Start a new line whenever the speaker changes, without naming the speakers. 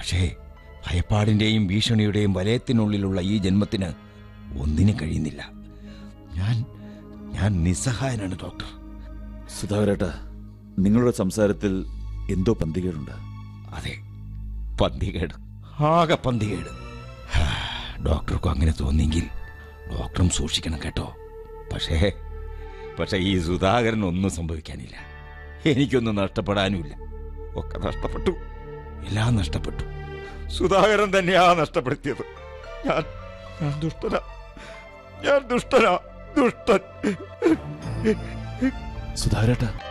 പക്ഷേ ഭയപ്പാടിന്റെയും ഭീഷണിയുടെയും വലയത്തിനുള്ളിലുള്ള ഈ ജന്മത്തിന് ഒന്നിനും കഴിയുന്നില്ല ഞാൻ ഞാൻ നിസ്സഹായനാണ് ഡോക്ടർ
സുധാകരേട്ട നിങ്ങളുടെ സംസാരത്തിൽ എന്തോ പന്തികേടുണ്ട്
അതെ പന്തികേട് ആകെ പന്തികേട് ഹാ, ഡോക്ടർക്കും അങ്ങനെ തോന്നിയെങ്കിൽ ഡോക്ടറും സൂക്ഷിക്കണം കേട്ടോ പക്ഷേ പക്ഷേ ഈ സുധാകരൻ ഒന്നും സംഭവിക്കാനില്ല എനിക്കൊന്നും നഷ്ടപ്പെടാനുമില്ല ഒക്കെ നഷ്ടപ്പെട്ടു എല്ലാം നഷ്ടപ്പെട്ടു സുധാകരൻ തന്നെയാ നഷ്ടപ്പെടുത്തിയത് ഞാൻ ഞാൻ ദുഷ്ടനാ ഞാൻ ദുഷ്ടനാ ദുഷ്ടൻ
സുധാകരേട്ട